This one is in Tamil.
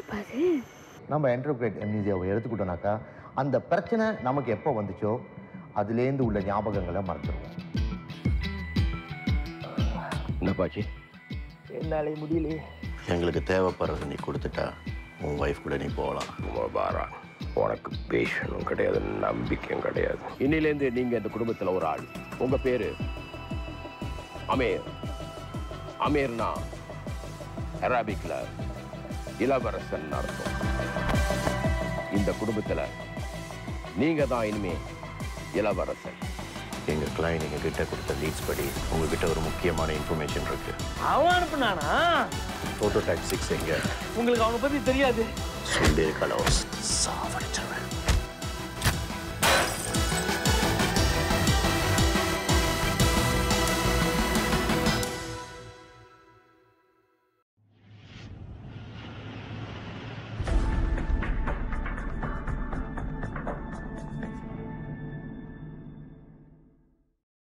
என்னப்பா அது நம்ம என்ட்ரோக்ரேட் எம்னீசியாவை எடுத்துக்கிட்டோம்னாக்கா அந்த பிரச்சனை நமக்கு எப்போ வந்துச்சோ அதுலேருந்து உள்ள ஞாபகங்களை மறந்துடுவோம் என்னப்பாச்சு என்னாலே முடியலையே எங்களுக்கு தேவைப்படுறது நீ கொடுத்துட்டா உன் ஒய்ஃப் கூட நீ போகலாம் பாரா உனக்கு பேஷனும் கிடையாது நம்பிக்கையும் கிடையாது இன்னிலேருந்து நீங்க இந்த குடும்பத்துல ஒரு ஆள் உங்க பேரு அமீர் அமீர்னா அரபிக்ல இளவரசன் அர்த்தம் இந்த குடும்பத்துல நீங்க தான் இனிமே இளவரசன் எங்கள் கிளைண்ட் எங்கள் கிட்ட கொடுத்த லீட்ஸ் படி உங்ககிட்ட ஒரு முக்கியமான இன்ஃபர்மேஷன் இருக்கு அவன் அனுப்புனானா ஃபோட்டோ டைப் சிக்ஸ் எங்க உங்களுக்கு அவனை பத்தி தெரியாது சொல்லி கலோஸ் சாவடிச்சிடும்